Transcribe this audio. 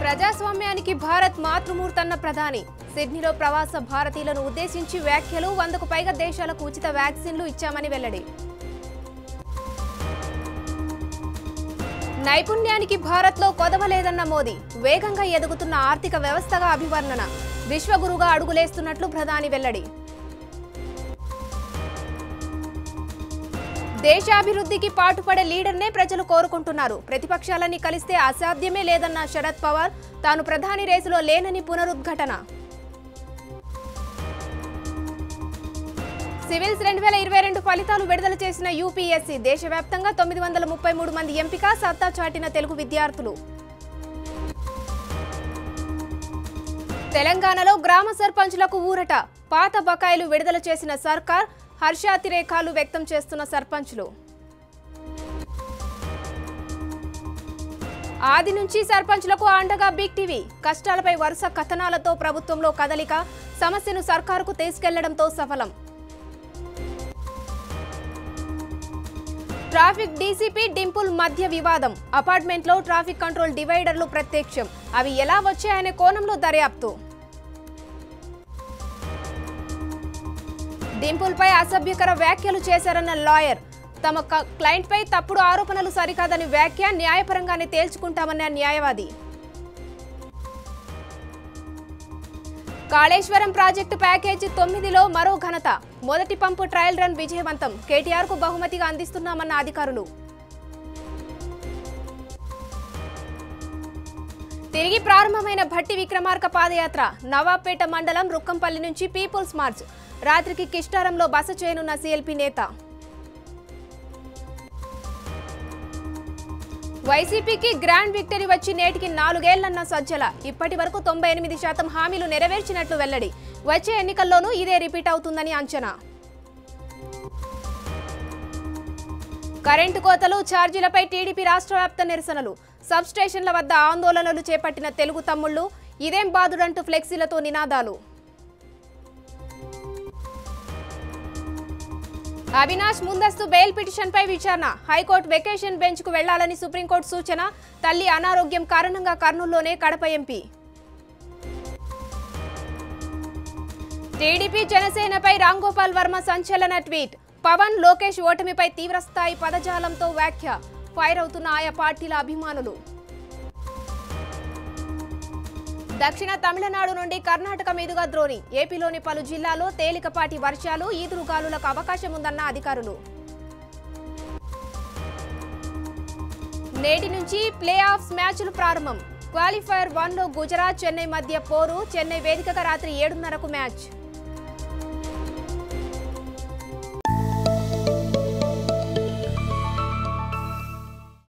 ప్రజాస్వామ్యానికి భారత్ మాతృమూర్తన్న ప్రధాని సిడ్నీలో ప్రవాస భారతీయులను ఉద్దేశించి వ్యాఖ్యలు వందకు పైగా దేశాలకు ఉచిత వ్యాక్సిన్లు ఇచ్చామని వెల్లడి నైపుణ్యానికి భారత్లో కొదవలేదన్న మోదీ వేగంగా ఎదుగుతున్న ఆర్థిక వ్యవస్థగా అభివర్ణన విశ్వగురుగా అడుగులేస్తున్నట్లు ప్రధాని వెల్లడి దేశాభివృద్ధికి పాటుపడే లీడర్నే ప్రజలు కోరుకుంటున్నారు ప్రతిపక్షాలన్నీ కలిస్తే అసాధ్యమే లేదన్న శరద్ పవార్ తాను ప్రధాని రేసులో లేనని పునరుద్ఘటన సివిల్స్ రెండు వేల ఇరవై రెండు ఫలితాలు విడుదల చేసిన యూపీఎస్సీ దేశవ్యాప్తంగా తొమ్మిది వందల ముప్పై మూడు మంది ఎంపిక సత్తా చాటిన తెలుగు విద్యార్థులు తెలంగాణలో గ్రామ సర్పంచులకు ఊరట పాత బకాయిలు విడుదల చేసిన సర్కార్ హర్షాతిరేకాలు వ్యక్తం చేస్తున్న సర్పంచులు ఆది నుంచి సర్పంచులకు అండగా బిగ్ టీవీ కష్టాలపై వరుస కథనాలతో ప్రభుత్వంలో కదలిక సమస్యను సర్కారుకు తీసుకెళ్లడంతో సఫలం ట్రాఫిక్ డీసీపీ డింపుల్ మధ్య వివాదం అపార్ట్మెంట్లో ట్రాఫిక్ కంట్రోల్ డివైడర్లు ప్రత్యక్షం అవి ఎలా వచ్చాయనే కోణంలో దర్యాప్తు డింపుల్పై అసభ్యకర వ్యాఖ్యలు చేశారన్న లాయర్ తమ క- క్లయింట్పై తప్పుడు ఆరోపణలు సరికాదని వ్యాఖ్య న్యాయపరంగానే తేల్చుకుంటామన్న న్యాయవాది కాళేశ్వరం ప్రాజెక్టు ప్యాకేజీ తొమ్మిదిలో మరో ఘనత మొదటి పంపు ట్రయల్ రన్ విజయవంతం కేటీఆర్ కు బహుమతిగా అందిస్తున్నామన్న అధికారులు తిరిగి ప్రారంభమైన భట్టి విక్రమార్క పాదయాత్ర నవాబ్పేట మండలం రుక్కంపల్లి నుంచి పీపుల్స్ మార్చ్ రాత్రికి కిష్టారంలో బస చేయనున్న సీఎల్పీ నేత వైసీపీకి గ్రాండ్ విక్టరీ వచ్చి నేటికి నాలుగేళ్లన్న సజ్జల ఇప్పటి వరకు తొంభై ఎనిమిది శాతం హామీలు నెరవేర్చినట్లు వెల్లడి వచ్చే ఎన్నికల్లోనూ ఇదే రిపీట్ అవుతుందని అంచనా కరెంటు కోతలు ఛార్జీలపై టీడీపీ రాష్ట్ర వ్యాప్త నిరసనలు సబ్ స్టేషన్ల వద్ద ఆందోళనలు చేపట్టిన తెలుగు తమ్ముళ్లు ఇదేం బాదుడంటూ ఫ్లెక్సీలతో నినాదాలు అవినాష్ ముందస్తు బెయిల్ పిటిషన్పై విచారణ హైకోర్టు వెకేషన్ బెంచ్ కు వెళ్లాలని సుప్రీంకోర్టు సూచన తల్లి అనారోగ్యం కారణంగా కర్నూలులోనే కడప ఎంపీ టీడీపీ జనసేనపై రాంగోపాల్ వర్మ సంచలన ట్వీట్ పవన్ లోకేష్ ఓటమిపై తీవ్రస్థాయి పదజాలంతో వ్యాఖ్య ఫైర్ అవుతున్న ఆయా పార్టీల అభిమానులు దక్షిణ తమిళనాడు నుండి కర్ణాటక మీదుగా ద్రోణి ఏపీలోని పలు జిల్లాల్లో తేలికపాటి వర్షాలు ఈదురుగాలులకు అవకాశం ఉందన్న అధికారులు నేటి నుంచి ప్లే ఆఫ్స్ మ్యాచ్లు ప్రారంభం క్వాలిఫైర్ వన్ లో గుజరాత్ చెన్నై మధ్య పోరు చెన్నై వేదికగా రాత్రి ఏడున్నరకు మ్యాచ్